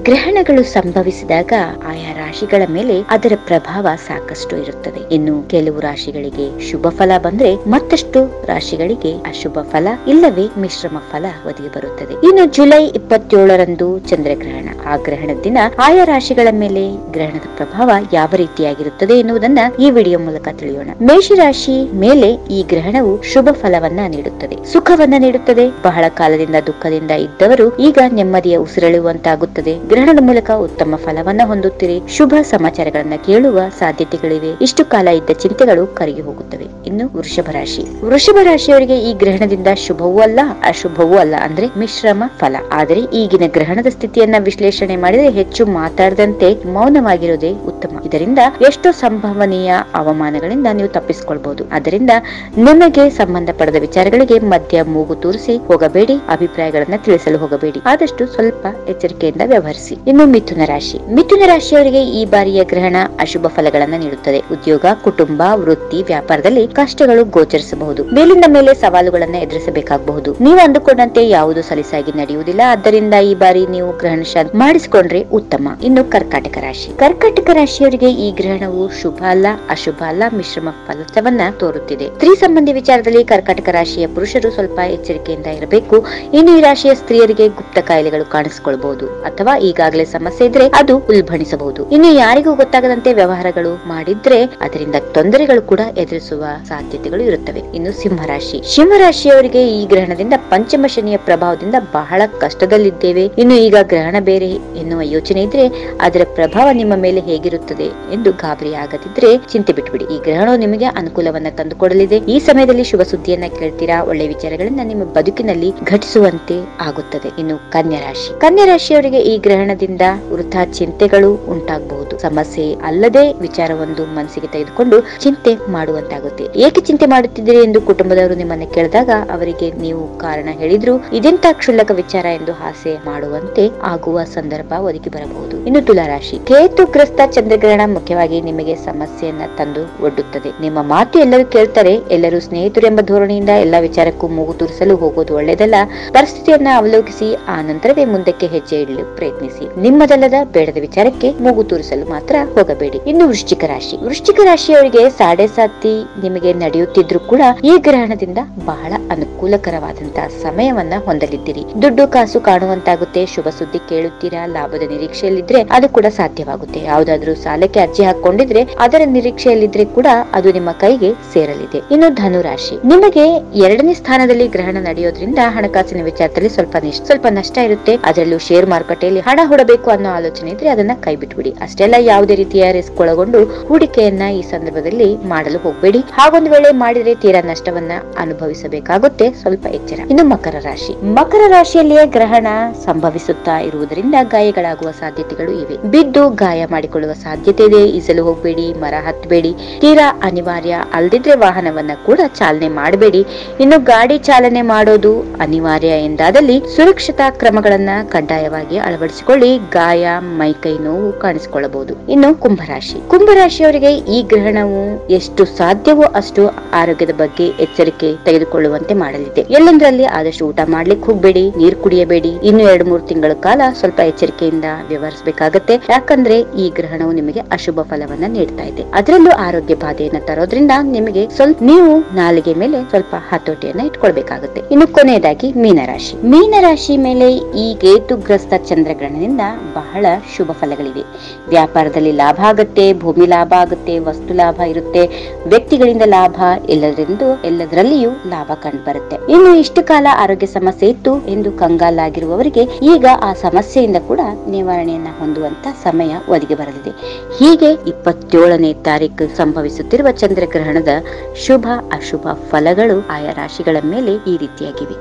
ಗ್ರಹಣಗಳು ಸಂಭವಿಸಿದಾಗ ಆಯಾ ರಾಶಿಗಳ ಮೇಲೆ ಅದರ ಪ್ರಭಾವ ಸಾಕಷ್ಟು ಇರುತ್ತದೆ ಇನ್ನು ಕೆಲವು ರಾಶಿಗಳಿಗೆ ಶುಭ ಫಲ ಬಂದ್ರೆ ಮತ್ತಷ್ಟು ರಾಶಿಗಳಿಗೆ ಅಶುಭ ಫಲ ಇಲ್ಲವೇ ಮಿಶ್ರಮ ಫಲ ಒದಗಿ ಬರುತ್ತದೆ ಇನ್ನು ಜುಲೈ ಇಪ್ಪತ್ತೇಳರಂದು ಚಂದ್ರಗ್ರಹಣ ಆ ಗ್ರಹಣದ ದಿನ ಆಯಾ ರಾಶಿಗಳ ಮೇಲೆ ಗ್ರಹಣದ ಪ್ರಭಾವ ಯಾವ ರೀತಿಯಾಗಿರುತ್ತದೆ ಎನ್ನುವುದನ್ನ ಈ ವಿಡಿಯೋ ಮೂಲಕ ತಿಳಿಯೋಣ ಮೇಷರಾಶಿ ಮೇಲೆ ಈ ಗ್ರಹಣವು ಶುಭ ಫಲವನ್ನ ನೀಡುತ್ತದೆ ಸುಖವನ್ನ ನೀಡುತ್ತದೆ ಬಹಳ ಕಾಲದಿಂದ ದುಃಖದಿಂದ ಇದ್ದವರು ಈಗ ನೆಮ್ಮದಿಯ ಉಸಿರೆಳುವಂತಾಗುತ್ತದೆ ಗ್ರಹಣದ ಮೂಲಕ ಉತ್ತಮ ಫಲವನ್ನ ಹೊಂದುತ್ತೀರಿ ಶುಭ ಸಮಾಚಾರಗಳನ್ನ ಕೇಳುವ ಸಾಧ್ಯತೆಗಳಿವೆ ಇಷ್ಟು ಕಾಲ ಇದ್ದ ಚಿಂತೆಗಳು ಕರಗಿ ಹೋಗುತ್ತವೆ ಇನ್ನು ವೃಷಭ ರಾಶಿ ವೃಷಭ ರಾಶಿಯವರಿಗೆ ಈ ಗ್ರಹಣದಿಂದ ಶುಭವೂ ಅಲ್ಲ ಅಶುಭವೂ ಅಲ್ಲ ಅಂದ್ರೆ ಮಿಶ್ರಮ ಫಲ ಆದರೆ ಈಗಿನ ಗ್ರಹಣದ ಸ್ಥಿತಿಯನ್ನ ವಿಶ್ಲೇಷಣೆ ಮಾಡಿದರೆ ಹೆಚ್ಚು ಮಾತಾಡದಂತೆ ಮೌನವಾಗಿರುವುದೇ ಉತ್ತಮ ಇದರಿಂದ ಎಷ್ಟೋ ಸಂಭವನೀಯ ಅವಮಾನಗಳಿಂದ ನೀವು ತಪ್ಪಿಸಿಕೊಳ್ಬಹುದು ಅದರಿಂದ ನಿಮಗೆ ಸಂಬಂಧಪಡದ ವಿಚಾರಗಳಿಗೆ ಮಧ್ಯ ಮೂಗು ತೂರಿಸಿ ಹೋಗಬೇಡಿ ಅಭಿಪ್ರಾಯಗಳನ್ನ ತಿಳಿಸಲು ಹೋಗಬೇಡಿ ಆದಷ್ಟು ಸ್ವಲ್ಪ ಎಚ್ಚರಿಕೆಯಿಂದ ವ್ಯವಹರಿಸಿ ಇನ್ನು ಮಿಥುನ ರಾಶಿ ಮಿಥುನ ರಾಶಿಯವರಿಗೆ ಈ ಬಾರಿಯ ಗ್ರಹಣ ಅಶುಭ ಫಲಗಳನ್ನ ನೀಡುತ್ತದೆ ಉದ್ಯೋಗ ಕುಟುಂಬ ವೃತ್ತಿ ವ್ಯಾಪಾರದಲ್ಲಿ ಕಷ್ಟಗಳು ಗೋಚರಿಸಬಹುದು ಮೇಲಿಂದ ಮೇಲೆ ಸವಾಲುಗಳನ್ನ ಎದುರಿಸಬೇಕಾಗಬಹುದು ನೀವು ಅಂದುಕೊಂಡಂತೆ ಯಾವುದು ಸಲೀಸಾಗಿ ನಡೆಯುವುದಿಲ್ಲ ಆದ್ದರಿಂದ ಈ ಬಾರಿ ನೀವು ಗ್ರಹಣ ಶಾಂತಿ ಮಾಡಿಸಿಕೊಂಡ್ರೆ ಉತ್ತಮ ಇನ್ನು ಕರ್ಕಾಟಕ ರಾಶಿ ಕರ್ಕಾಟಕ ರಾಶಿಯವರಿಗೆ ಈ ಗ್ರಹಣವು ಶುಭ ಅಲ್ಲ ಅಶುಭ ಅಲ್ಲ ಮಿಶ್ರಮ ಫಲಿತವನ್ನ ತೋರುತ್ತಿದೆ ಸ್ತ್ರೀ ಸಂಬಂಧಿ ವಿಚಾರದಲ್ಲಿ ಕರ್ಕಾಟಕ ರಾಶಿಯ ಪುರುಷರು ಸ್ವಲ್ಪ ಎಚ್ಚರಿಕೆಯಿಂದ ಇರಬೇಕು ಇನ್ನು ಈ ರಾಶಿಯ ಸ್ತ್ರೀಯರಿಗೆ ಗುಪ್ತ ಕಾಯಿಲೆಗಳು ಕಾಣಿಸಿಕೊಳ್ಳಬಹುದು ಅಥವಾ ಈಗಾಗಲೇ ಸಮಸ್ಯೆ ಇದ್ರೆ ಅದು ಉಲ್ಬಣಿಸಬಹುದು ಇನ್ನು ಯಾರಿಗೂ ಗೊತ್ತಾಗದಂತೆ ವ್ಯವಹಾರಗಳು ಮಾಡಿದ್ರೆ ಅದರಿಂದ ತೊಂದರೆಗಳು ಕೂಡ ಎದುರಿಸುವ ಸಾಧ್ಯತೆಗಳು ಇರುತ್ತವೆ ಇನ್ನು ಸಿಂಹರಾಶಿ ಸಿಂಹರಾಶಿಯವರಿಗೆ ಈ ಗ್ರಹಣದಿಂದ ಪಂಚಮ ಶನಿಯ ಪ್ರಭಾವದಿಂದ ಬಹಳ ಕಷ್ಟದಲ್ಲಿದ್ದೇವೆ ಇನ್ನು ಈಗ ಗ್ರಹಣ ಬೇರೆ ಎನ್ನುವ ಯೋಚನೆ ಇದ್ರೆ ಅದರ ಪ್ರಭಾವ ನಿಮ್ಮ ಮೇಲೆ ಹೇಗಿರುತ್ತದೆ ಎಂದು ಗಾಬರಿ ಆಗದಿದ್ರೆ ಚಿಂತೆ ಬಿಟ್ಬಿಡಿ ಈ ಗ್ರಹಣವು ನಿಮಗೆ ಅನುಕೂಲವನ್ನ ತಂದುಕೊಡಲಿದೆ ಈ ಸಮಯದಲ್ಲಿ ಶುಭ ಸುದ್ದಿಯನ್ನ ಕೇಳ್ತೀರಾ ಒಳ್ಳೆ ವಿಚಾರಗಳನ್ನ ನಿಮ್ಮ ಬದುಕಿನಲ್ಲಿ ಘಟಿಸುವಂತೆ ಆಗುತ್ತದೆ ಇನ್ನು ಕನ್ಯಾ ರಾಶಿ ಕನ್ಯಾ ರಾಶಿಯವರಿಗೆ ಈ ಗ್ರಹಣದಿಂದ ವೃಥಾ ಚಿಂತೆಗಳು ಉಂಟಾಗಬಹುದು ಸಮಸ್ಯೆ ಅಲ್ಲದೆ ವಿಚಾರವೊಂದು ಮನಸ್ಸಿಗೆ ತೆಗೆದುಕೊಂಡು ಚಿಂತೆ ಮಾಡುವಂತಾಗುತ್ತೆ ಏಕೆ ಚಿಂತೆ ಮಾಡುತ್ತಿದ್ದೀರಿ ಎಂದು ಕುಟುಂಬದವರು ನಿಮ್ಮನ್ನ ಕೇಳಿದಾಗ ಅವರಿಗೆ ನೀವು ಕಾರಣ ಹೇಳಿದ್ರು ಇದೆಂತ ಕ್ಷುಲ್ಲಕ ವಿಚಾರ ಎಂದು ಹಾಸ್ಯ ಮಾಡುವಂತೆ ಆಗುವ ಸಂದರ್ಭ ಒದಗಿ ಬರಬಹುದು ಇನ್ನು ತುಲಾರಾಶಿ ಕೇತುಗ್ರಸ್ತ ಚಂದ್ರಗ್ರಹಣ ಮುಖ್ಯವಾಗಿ ನಿಮಗೆ ಸಮಸ್ಯೆಯನ್ನ ತಂದು ಒಡ್ಡುತ್ತದೆ ನಿಮ್ಮ ಮಾತು ಎಲ್ಲರೂ ಕೇಳ್ತಾರೆ ಎಲ್ಲರೂ ಸ್ನೇಹಿತರು ಎಂಬ ಧೋರಣೆಯಿಂದ ಎಲ್ಲಾ ವಿಚಾರಕ್ಕೂ ಮೂಗು ತೂರಿಸಲು ಹೋಗೋದು ಒಳ್ಳೆಯದಲ್ಲ ಪರಿಸ್ಥಿತಿಯನ್ನ ಅವಲೋಕಿಸಿ ಆ ನಂತರವೇ ಮುಂದಕ್ಕೆ ಹೆಜ್ಜೆ ಇಡಲು ಪ್ರಯತ್ನಿಸಿ ನಿಮ್ಮದಲ್ಲದ ಬೇಡದ ವಿಚಾರಕ್ಕೆ ಮೂಗು ತೂರಿಸಲು ಮಾತ್ರ ಹೋಗಬೇಡಿ ಇನ್ನು ವೃಶ್ಚಿಕ ರಾಶಿ ವೃಶ್ಚಿಕ ರಾಶಿಯವರಿಗೆ ಸಾಡೆ ಸಾತಿ ನಿಮಗೆ ನಡೆಯುತ್ತಿದ್ರು ಕೂಡ ಈ ಗ್ರಹಣದಿಂದ ಬಹಳ ಅನುಕೂಲಕರವಾದಂತಹ ಸಮಯವನ್ನ ಹೊಂದಲಿದ್ದೀರಿ ದುಡ್ಡು ಕಾಸು ಕಾಣುವಂತಾಗುತ್ತೆ ಶುಭ ಸುದ್ದಿ ಕೇಳುತ್ತೀರಾ ಲಾಭದ ನಿರೀಕ್ಷೆಯಲ್ಲಿದ್ರೆ ಅದು ಕೂಡ ಸಾಧ್ಯವಾಗುತ್ತೆ ಯಾವ್ದಾದ್ರೂ ಸಾಲಕ್ಕೆ ಅರ್ಜಿ ಹಾಕೊಂಡಿದ್ರೆ ಅದರ ನಿರೀಕ್ಷೆಯಲ್ಲಿದ್ರೆ ಕೂಡ ಅದು ನಿಮ್ಮ ಕೈಗೆ ಸೇರಲಿದೆ ಇನ್ನು ಧನು ರಾಶಿ ನಿಮಗೆ ಎರಡನೇ ಸ್ಥಾನದಲ್ಲಿ ಗ್ರಹಣ ನಡೆಯೋದ್ರಿಂದ ಹಣಕಾಸಿನ ವಿಚಾರದಲ್ಲಿ ಸ್ವಲ್ಪ ನಿಶ್- ಸ್ವಲ್ಪ ನಷ್ಟ ಇರುತ್ತೆ ಅದರಲ್ಲೂ ಶೇರ್ ಮಾರುಕಟ್ಟೆಯಲ್ಲಿ ಹಣ ಹೂಡಬೇಕು ಅನ್ನೋ ಆಲೋಚನೆ ಇದ್ರೆ ಅದನ್ನ ಕೈ ಬಿಟ್ಬಿಡಿ ಅಷ್ಟೆಲ್ಲ ಯಾವುದೇ ರೀತಿಯ ರಿಸ್ಕ್ ಒಳಗೊಂಡು ಹೂಡಿಕೆಯನ್ನ ಈ ಸಂದರ್ಭದಲ್ಲಿ ಮಾಡಲು ಹೋಗಬೇಡಿ ಹಾಗೊಂದು ವೇಳೆ ಮಾಡಿದ್ರೆ ತೀರಾ ನಷ್ಟವನ್ನ ಅನುಭವಿಸಬೇಕಾಗುತ್ತೆ ಸ್ವಲ್ಪ ಎಚ್ಚರ ಇನ್ನು ಮಕರ ರಾಶಿ ಮಕರ ರಾಶಿಯಲ್ಲಿಯೇ ಗ್ರಹಣ ಸಂಭವಿಸುತ್ತಾ ಇರುವುದರಿಂದ ಗಾಯಗಳಾಗುವ ಸಾಧ್ಯತೆಗಳು ಇವೆ ಬಿದ್ದು ಗಾಯ ಮಾಡಿಕೊಳ್ಳುವ ಸಾಧ್ಯತೆ ಇದೆ ಈಸಲು ಹೋಗಬೇಡಿ ಮರ ಹತ್ತಬೇಡಿ ತೀರಾ ಅನಿವಾರ್ಯ ಅಲ್ದಿದ್ರೆ ವಾಹನವನ್ನ ಕೂಡ ಚಾಲನೆ ಮಾಡಬೇಡಿ ಇನ್ನು ಗಾಡಿ ಚಾಲನೆ ಮಾಡೋದು ಅನಿವಾರ್ಯ ಎಂದಾದಲ್ಲಿ ಸುರಕ್ಷತಾ ಕ್ರಮಗಳನ್ನ ಕಡ್ಡಾಯವಾಗಿ ಅಳವಡಿಸಿಕೊಳ್ಳಿ ಗಾಯ ಮೈಕೈ ನೋವು ಕಾಣಿಸಿಕೊಳ್ಳಬಹುದು ಇನ್ನು ಕುಂಭರಾಶಿ ಕುಂಭರಾಶಿಯವರಿಗೆ ಈ ಗ್ರಹಣವು ಎಷ್ಟು ಸಾಧ್ಯವೋ ಅಷ್ಟು ಆರೋಗ್ಯದ ಬಗ್ಗೆ ಎಚ್ಚರಿಕೆ ತೆಗೆದುಕೊಳ್ಳುವಂತೆ ಮಾಡಲಿದೆ ಎಲ್ಲೆಂದರಲ್ಲಿ ಆದಷ್ಟು ಊಟ ಮಾಡ್ಲಿಕ್ಕೆ ಹೋಗ್ಬೇಡಿ ನೀರ್ ಕುಡಿಯಬೇಡಿ ಇನ್ನು ಎರಡು ಮೂರು ತಿಂಗಳ ಕಾಲ ಸ್ವಲ್ಪ ಎಚ್ಚರಿಕೆಯಿಂದ ವ್ಯವಹರಿಸಬೇಕಾಗತ್ತೆ ಯಾಕಂದ್ರೆ ಈ ಗ್ರಹಣವು ನಿಮಗೆ ಅಶುಭ ಫಲವನ್ನ ನೀಡ್ತಾ ಇದೆ ಅದರಲ್ಲೂ ಆರೋಗ್ಯ ಬಾಧೆಯನ್ನ ತರೋದ್ರಿಂದ ನಿಮಗೆ ಸ್ವಲ್ಪ ನೀವು ನಾಲಿಗೆ ಮೇಲೆ ಸ್ವಲ್ಪ ಹತೋಟಿಯನ್ನ ಇಟ್ಕೊಳ್ಬೇಕಾಗುತ್ತೆ ಇನ್ನು ಕೊನೆಯದಾಗಿ ಮೀನರಾಶಿ ಮೀನರಾಶಿ ಮೇಲೆ ಈ ಕೇತುಗ್ರಸ್ತ ಚಂದ್ರಗ್ರಹಣದಿಂದ ಬಹಳ ಶುಭ ಫಲಗಳಿವೆ ವ್ಯಾಪಾರದಲ್ಲಿ ಲಾಭ ಆಗುತ್ತೆ ಭೂಮಿ ಲಾಭ ಆಗುತ್ತೆ ವಸ್ತು ಲಾಭ ಇರುತ್ತೆ ವ್ಯಕ್ತಿಗಳಿಂದ ಲಾಭ ಎಲ್ಲದರಿಂದೂ ಎಲ್ಲದರಲ್ಲಿಯೂ ಲಾಭ ಕಂಡು ಬರುತ್ತೆ ಇನ್ನು ಇಷ್ಟು ಕಾಲ ಆರೋಗ್ಯ ಸಮಸ್ಯೆ ಇತ್ತು ಎಂದು ಕಂಗಾಲಾಗಿರುವವರಿಗೆ ಈಗ ಆ ಸಮಸ್ಯೆಯಿಂದ ಕೂಡ ನಿವಾರಣೆಯನ್ನ ಹೊಂದುವಂತ ಸಮಯ ಒದಗಿ ಬರಲಿದೆ ಹೀಗೆ ಇಪ್ಪತ್ತೇಳನೇ ತಾರೀಕು ಸಂಭವಿಸುತ್ತಿರುವ ಚಂದ್ರಗ್ರಹಣದ ಶುಭ ಅಶುಭ ಫಲಗಳು ಆಯಾ ರಾಶಿಗಳ ಮೇಲೆ ಈ ರೀತಿಯಾಗಿವೆ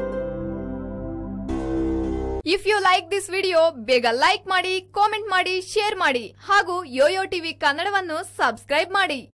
if you like this video ಬೇಗ ಲೈಕ್ ಮಾಡಿ ಕಾಮೆಂಟ್ ಮಾಡಿ ಶೇರ್ ಮಾಡಿ ಹಾಗೂ ಯೋಯೋ ಟಿವಿ ಕನ್ನಡವನ್ನು ಸಬ್ಸ್ಕ್ರೈಬ್ ಮಾಡಿ